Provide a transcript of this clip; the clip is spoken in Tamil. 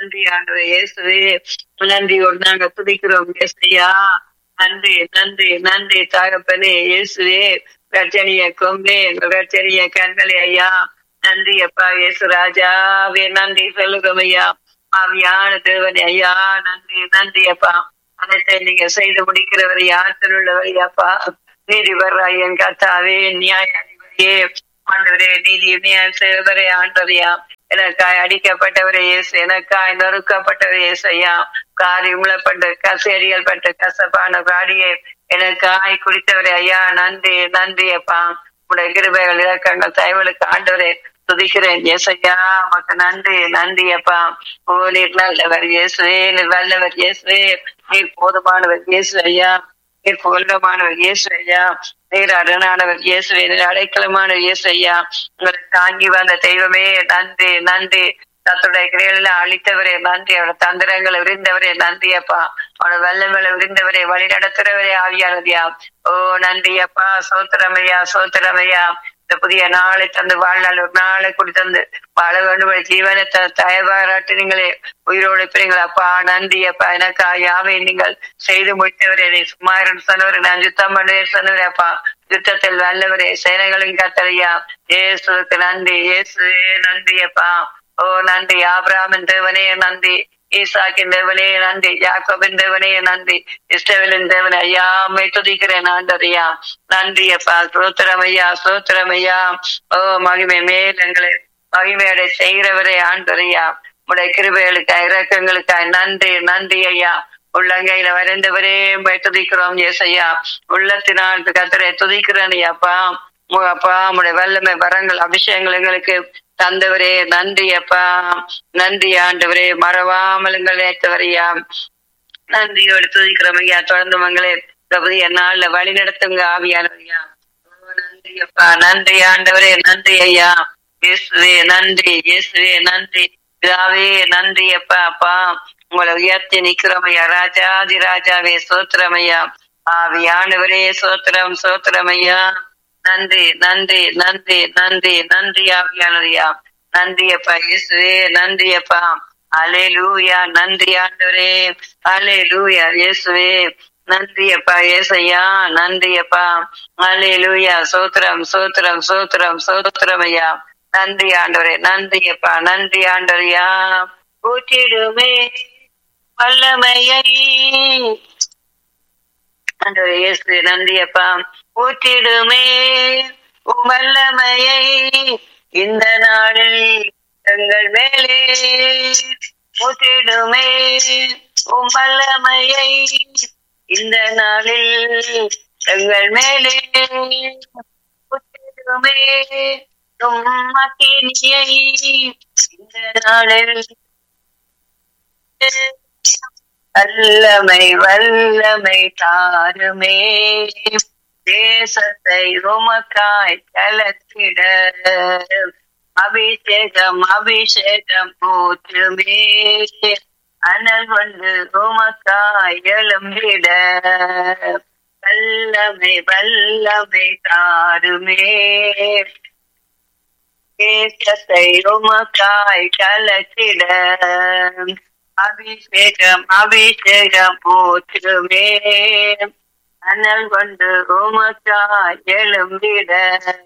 நன்றி ஆண்டவர் இயேசுவே நன்றியோடு நாங்க துதிக்கிறோம் இயேசுயா நன்றி நன்றி நன்றி தகப்பனே இயேசுவே ரச்சனிய கொம்பே எங்கள் ரச்சனிய கண்களே ஐயா நன்றி அப்பா இயேசு ராஜாவே நன்றி சொல்லுகிறோம் ஐயா ஆவியான தேவனே ஐயா நன்றி நன்றி அப்பா அனைத்தை நீங்க செய்து முடிக்கிறவர் யார் உள்ளவர் அப்பா நீதிபர் என் கத்தாவே நியாயாதிபதியே ஆண்டவரே நீதி நியாயம் செய்வரே ஆண்டவரையா எனக்காய் அடிக்கப்பட்டவரே இயேசு எனக்காய் நொறுக்கப்பட்டவரே இயேசு ஐயா காரி உளப்பட்ட கசேரியல் பட்ட கசப்பான காடியே எனக்காய் குடித்தவரே ஐயா நன்றி நன்றி அப்பா உடைய கிருபைகள் இலக்கங்கள் தயவுகளுக்கு ஆண்டவரே துதிக்கிறேன் இயேசையா உமக்கு நன்றி நன்றி அப்பா ஓ நீர் நல்லவர் இயேசுவே நீர் வல்லவர் இயேசுவே நீர் போதுமானவர் இயேசு ஐயா நீர் புகழ்ந்தமானவர் இயேசு ஐயா நீர் அரணானவர் இயேசுவே நீர் அடைக்கலமானவர் இயேசு ஐயா உங்களை தாங்கி வந்த தெய்வமே நன்றி நன்றி தத்துடைய கிரையில அழித்தவரே நன்றி அவரோட தந்திரங்களை விரிந்தவரே நன்றி அப்பா அவனோட வல்லங்களை விரிந்தவரே வழி நடத்துறவரே ஆவியானதியா ஓ நன்றி அப்பா சோத்திரமையா சோத்திரமையா இந்த புதிய நாளை தந்து வாழ்நாள் ஒரு நாளை கூடி தந்து வாழ வேண்டும் ஜீவனை தயவாராட்டினீங்களே உயிரோடு பிறீங்களா அப்பா நன்றி அப்பா எனக்கா யாவை நீங்கள் செய்து முடித்தவரே நீ சும்மா இருந்து சொன்னவரே நான் யுத்தம் பண்ணுவேன் சொன்னவரே அப்பா யுத்தத்தில் வல்லவரே சேனைகளின் கத்தரையா ஏசுக்கு நன்றி இயேசு நன்றி அப்பா ஓ நன்றி ஆபிராமின் தேவனே நன்றி ஈசாக்கின் தேவனே நன்றி யாக்கோபின் தேவனே நன்றி இஷ்டவலின் தேவனே ஐயா அம்மை துதிக்கிறேன் ஆண்டரையா நன்றி அப்பா சோத்திரம் ஐயா சோத்திரம் ஐயா ஓ மகிமை மேல் எங்களை மகிமையடை செய்கிறவரே ஆண்டரையா உடைய கிருபைகளுக்காய் இறக்கங்களுக்காய் நன்றி நன்றி ஐயா உள்ளங்கையில வரைந்தவரே உம்மை துதிக்கிறோம் ஏசையா உள்ளத்தினால் கத்தரை துதிக்கிறேன் ஐயாப்பா அப்பா உடைய வல்லமை வரங்கள் அபிஷேகங்கள் எங்களுக்கு தந்தவரே நன்றி அப்பா நன்றி ஆண்டவரே மறவாமல் எங்கள் நேற்றவரையா நன்றியோடு துதிக்கிறோம் ஐயா தொடர்ந்து மங்களே இந்த புதிய நாள்ல வழி நடத்துங்க ஆவியானவரையா நன்றி அப்பா நன்றி ஆண்டவரே நன்றி ஐயா இயேசுவே நன்றி இயேசுவே நன்றி பிதாவே நன்றி அப்பா அப்பா உங்களை உயர்த்தி நிக்கிறோம் ஐயா ராஜாதி ராஜாவே சோத்திரமையா ஆவியானவரே சோத்திரம் சோத்திரமையா நன்றி நன்றி நன்றி நன்றி நன்றி ஆவியானவரையா நன்றி அப்பா இயேசுவே நன்றி அப்பா அலே லூயா நன்றி ஆண்டவரே அலே லூயா இயேசுவே நன்றி அப்பா ஏசையா நன்றி அப்பா அலே லூயா சோத்திரம் சோத்திரம் சோத்திரம் சோத்திரம் ஐயா நன்றி ஆண்டவரே நன்றி அப்பா நன்றி ஆண்டவரையா ஊற்றிடுமே வல்லமையை ஆண்டவரே இயேசு நன்றி அப்பா ஊற்றிடுமே வல்லமையை இந்த நாளில் எங்கள் மேலே ஊற்றிடுமே உம் வல்லமையை இந்த நாளில் எங்கள் மேலே ஊற்றிடுமே உம் அக்கினியை இந்த நாளில் வல்லமை வல்லமை தாருமே தேசத்தை உமக்காய் கலத்திட அபிஷேகம் அபிஷேகம் போற்றுமே அனல் வந்து உமக்காய் எழும்பிட வல்லமை வல்லமை தாருமே தேசத்தை உமக்காய் கலத்திட அபிஷேகம் அபிஷேகம் போற்றுமே அனல் கொண்டு உமக்காய் எழும்பிட